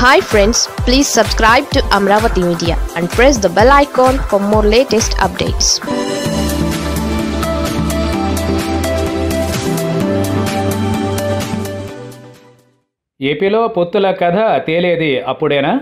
hi friends please subscribe to Amaravati media and press the bell icon for more latest updates ఏపీలో పొత్తుల కథ తేలేది అప్పుడేనా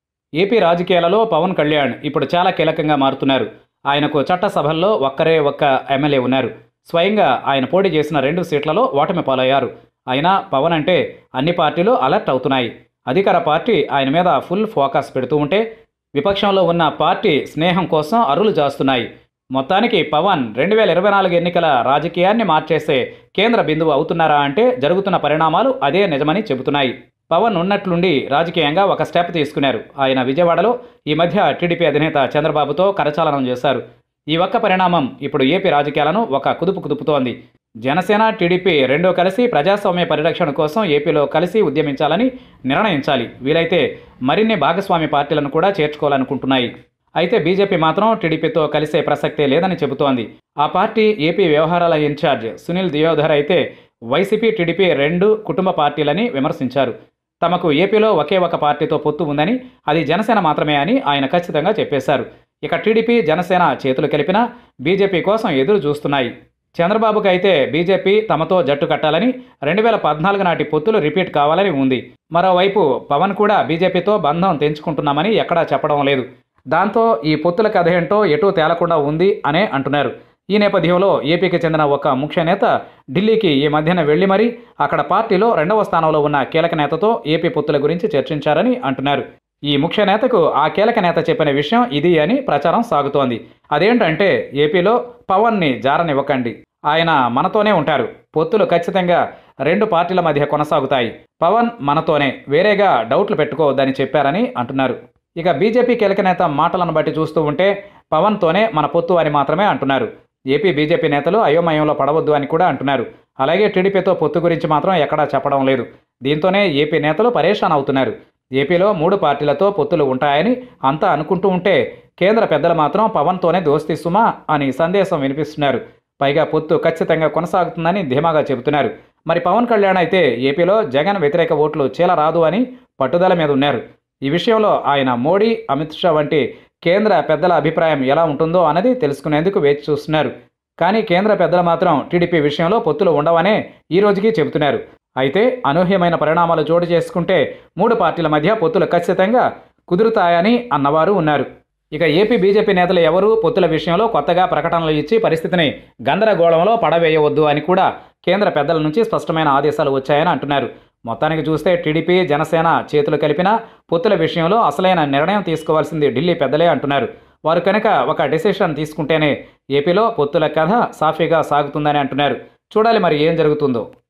AP రాజకీయాలలో పవన్ కళ్యాణ్ ఇప్పుడు చాలా కీలకంగా మారుతున్నారు ఆయనకు చట్టసభల్లో ఒక్కరే ఒక్క ఎమ్మెల్యే ఉన్నారు స్వయంగా ఆయన పోటీ చేసిన రెండు సీట్లలో ఓటమి పాలయ్యారు అయినా పవన్ అంటే అన్ని పార్టీలు అలర్ట్ అవుతున్నాయి అధికార పార్టీ ఆయన మీద ఫుల్ ఫోకస్ పెడుతూ ఉంటే విపక్షంలో ఉన్న పార్టీ స్నేహం కోసం అరులు జాస్తున్నాయి మొత్తానికి పవన్ రెండు వేల ఇరవై నాలుగు ఎన్నికల రాజకీయాన్ని మార్చేసే కేంద్ర బిందువు అవుతున్నారా అంటే జరుగుతున్న పరిణామాలు అదే నిజమని చెబుతున్నాయి పవన్ ఉన్నట్లుండి రాజకీయంగా ఒక స్టెప్ తీసుకున్నారు ఆయన విజయవాడలో ఈ మధ్య టీడీపీ అధినేత చంద్రబాబుతో కరచాలనం చేశారు ఈ ఒక్క పరిణామం ఇప్పుడు ఏపీ రాజకీయాలను ఒక కుదుపు కుదుపుతోంది జనసేన టీడీపీ రెండూ కలిసి ప్రజాస్వామ్య పరిరక్షణ కోసం ఏపీలో కలిసి ఉద్యమించాలని నిర్ణయించాలి వీలైతే మరిన్ని భాగస్వామి పార్టీలను కూడా చేర్చుకోవాలనుకుంటున్నాయి అయితే బీజేపీ మాత్రం టీడీపీతో కలిసే ప్రసక్తే లేదని చెబుతోంది ఆ పార్టీ ఏపీ వ్యవహారాల ఇన్ఛార్జ్ సునీల్ దియోధర్ అయితే వైసీపీ టీడీపీ రెండు కుటుంబ పార్టీలని విమర్శించారు తమకు ఏపీలో ఒకే ఒక పార్టీతో పొత్తు ఉందని అది జనసేన మాత్రమే అని ఆయన ఖచ్చితంగా చెప్పేశారు ఇక టీడీపీ జనసేన చేతులు కలిపినా బీజేపీ కోసం ఎదురు చూస్తున్నాయి చంద్రబాబుకు అయితే బీజేపీ తమతో జట్టు కట్టాలని రెండు వేల పద్నాలుగు నాటి పొత్తులు రిపీట్ కావాలని ఉంది మరోవైపు పవన్ కూడా బీజేపీతో బంధం తెంచుకుంటున్నామని ఎక్కడా చెప్పడం లేదు దాంతో ఈ పొత్తుల కథ ఏంటో ఎటూ తేలకుండా ఉంది అనే అంటున్నారు ఈ నేపథ్యంలో ఏపీకి చెందిన ఒక ముఖ్య నేత ఢిల్లీకి ఈ మధ్యన వెళ్లి మరీ అక్కడ పార్టీలో రెండవ స్థానంలో ఉన్న కీలక నేతతో ఏపీ పొత్తుల గురించి చర్చించారని అంటున్నారు ఈ ముఖ్య నేతకు ఆ కీలక నేత చెప్పిన విషయం ఇది అని ప్రచారం సాగుతోంది అదేంటంటే ఏపీలో పవన్ని జారనివ్వకండి ఆయన మనతోనే ఉంటారు పొత్తులు ఖచ్చితంగా రెండు పార్టీల మధ్య కొనసాగుతాయి పవన్ మనతోనే వేరేగా డౌట్లు పెట్టుకోవద్దని చెప్పారని అంటున్నారు ఇక బీజేపీ కీలక నేత మాటలను బట్టి చూస్తూ ఉంటే పవన్తోనే మన పొత్తు అని మాత్రమే అంటున్నారు ఏపీ బీజేపీ నేతలు అయోమయంలో పడవద్దు అని కూడా అంటున్నారు అలాగే టీడీపీతో పొత్తు గురించి మాత్రం ఎక్కడా చెప్పడం లేదు దీంతోనే ఏపీ నేతలు పరేషాన్ అవుతున్నారు ఏపీలో మూడు పార్టీలతో పొత్తులు ఉంటాయని అంతా అనుకుంటూ ఉంటే కేంద్ర పెద్దలు మాత్రం పవన్తోనే దోస్తీ సుమా అని సందేశం వినిపిస్తున్నారు పైగా పొత్తు ఖచ్చితంగా కొనసాగుతుందని ధీమాగా చెబుతున్నారు మరి పవన్ కళ్యాణ్ అయితే ఏపీలో జగన్ వ్యతిరేక ఓట్లు చీలరాదు అని పట్టుదల మీద ఉన్నారు ఈ విషయంలో ఆయన మోడీ అమిత్ షా వంటి కేంద్ర పెద్దల అభిప్రాయం ఎలా ఉంటుందో అన్నది తెలుసుకునేందుకు వేచి చూస్తున్నారు కానీ కేంద్ర పెద్దలు మాత్రం టీడీపీ విషయంలో పొత్తులు ఉండవనే ఈ రోజుకి చెబుతున్నారు అయితే అనూహ్యమైన పరిణామాలు చోటు చేసుకుంటే మూడు పార్టీల మధ్య పొత్తులు ఖచ్చితంగా కుదురుతాయని అన్నవారు ఉన్నారు ఇక ఏపీ బీజేపీ నేతలు ఎవరూ పొత్తుల విషయంలో కొత్తగా ప్రకటనలు ఇచ్చి పరిస్థితిని గందరగోళంలో పడవేయవద్దు అని కూడా కేంద్ర పెద్దల నుంచి స్పష్టమైన ఆదేశాలు వచ్చాయని అంటున్నారు మొత్తానికి చూస్తే టీడీపీ జనసేన చేతులు కలిపిన పొత్తుల విషయంలో అసలైన నిర్ణయం తీసుకోవాల్సింది ఢిల్లీ పెద్దలే అంటున్నారు వారు కనుక ఒక డెసిషన్ తీసుకుంటేనే ఏపీలో పొత్తుల కథ సాఫీగా సాగుతుందని అంటున్నారు చూడాలి మరి ఏం జరుగుతుందో